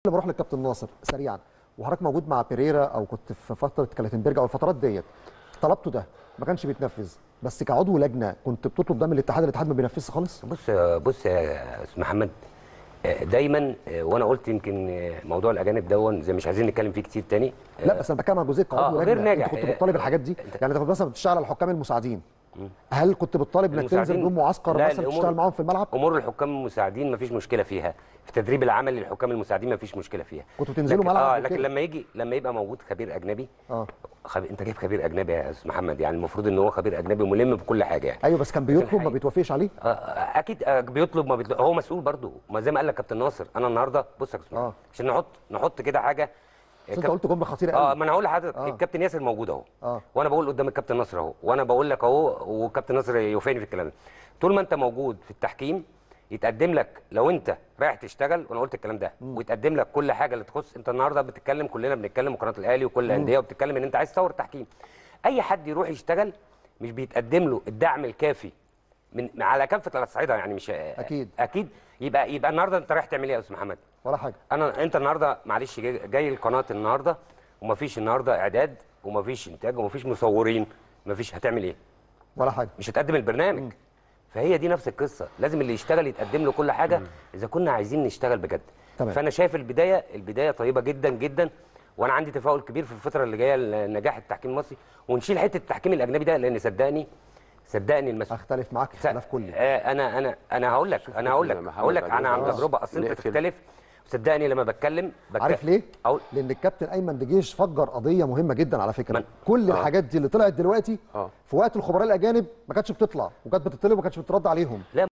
قبل ما اروح للكابتن ناصر سريعا وحضرتك موجود مع بيريرا او كنت في فتره كالاتنبرج او الفترات ديت طلبته ده ما كانش بيتنفذ بس كعضو لجنه كنت بتطلب ده من الاتحاد الاتحاد ما بينفذش خالص بص بص يا استاذ محمد آه، دايما آه، وانا قلت يمكن آه، موضوع الاجانب دون زي مش عايزين نتكلم فيه كتير تاني لا بس انا بتكلم عن جزئيه كعضو آه، غير لجنه ناجح. انت كنت بتطالب الحاجات دي يعني انت كنت مثلا بتشتغل على الحكام المساعدين هل كنت بتطالب انك تنزل المساعدين- بدون معسكر لا، مثلا الأمور- تشتغل معاهم في الملعب امور الحكام المساعدين مفيش مشكله فيها في تدريب العمل للحكام المساعدين مفيش مشكله فيها كنتوا تنزلوا لكن- ملعب اه وكده. لكن لما يجي لما يبقى موجود خبير اجنبي اه خب... انت جايب خبير اجنبي يا استاذ محمد يعني المفروض ان هو خبير اجنبي ملم بكل حاجه يعني ايوه بس كان بيطلب ما الحقيقة. بيتوافقش عليه آه، آه، اكيد آه، بيطلب ما بيطلب هو مسؤول برضه ما زي ما قال لك كابتن ناصر انا النهارده بص يا كابتن آه. عشان نحط نحط كده حاجه بس انت كاب- قلت جمله خطيره اه قوي ما انا هقول لحضرتك آه. الكابتن ياسر موجود اهو اه وانا بقول قدام الكابتن نصر اهو وانا بقول لك اهو وكابتن نصر يوافقني في الكلام ده طول ما انت موجود في التحكيم يتقدم لك لو انت رايح تشتغل وانا قلت الكلام ده ويتقدم لك كل حاجه اللي تخص انت النهارده بتتكلم كلنا بنتكلم وقناه الاهلي وكل الانديه وبتتكلم ان انت عايز تطور التحكيم اي حد يروح يشتغل مش بيتقدم له الدعم الكافي من على كافه الاصعده يعني مش أكيد. اكيد يبقى يبقى النهارده انت رايح تعمل ايه يا استاذ محمد ولا حاجه انا انت النهارده معلش جاي, جاي القناه النهارده ومفيش النهارده اعداد ومفيش انتاج ومفيش مصورين مفيش هتعمل ايه ولا حاجه مش هتقدم البرنامج فهي دي نفس القصه لازم اللي يشتغل يتقدم له كل حاجه اذا كنا عايزين نشتغل بجد تمام. فانا شايف البدايه البدايه طيبه جدا جدا وانا عندي تفاؤل كبير في الفتره اللي جايه لنجاح التحكيم المصري ونشيل حته التحكيم الاجنبي ده لان صدقني صدقني المسؤول اختلف معاك اختلاف كلي آه، انا انا انا هقول لك انا هقول لك يا محمد هقول لك بعدين انا عن خلاص. تجربه اصل انت نقفل. تختلف صدقني لما بتكلم بتك... عارف ليه؟ أقول لان الكابتن ايمن دجيش فجر قضيه مهمه جدا على فكره من- كل آه. الحاجات دي اللي طلعت دلوقتي آه. في وقت الخبراء الاجانب ما كانتش بتطلع وكانت بتطلب وما كانتش بترد عليهم لا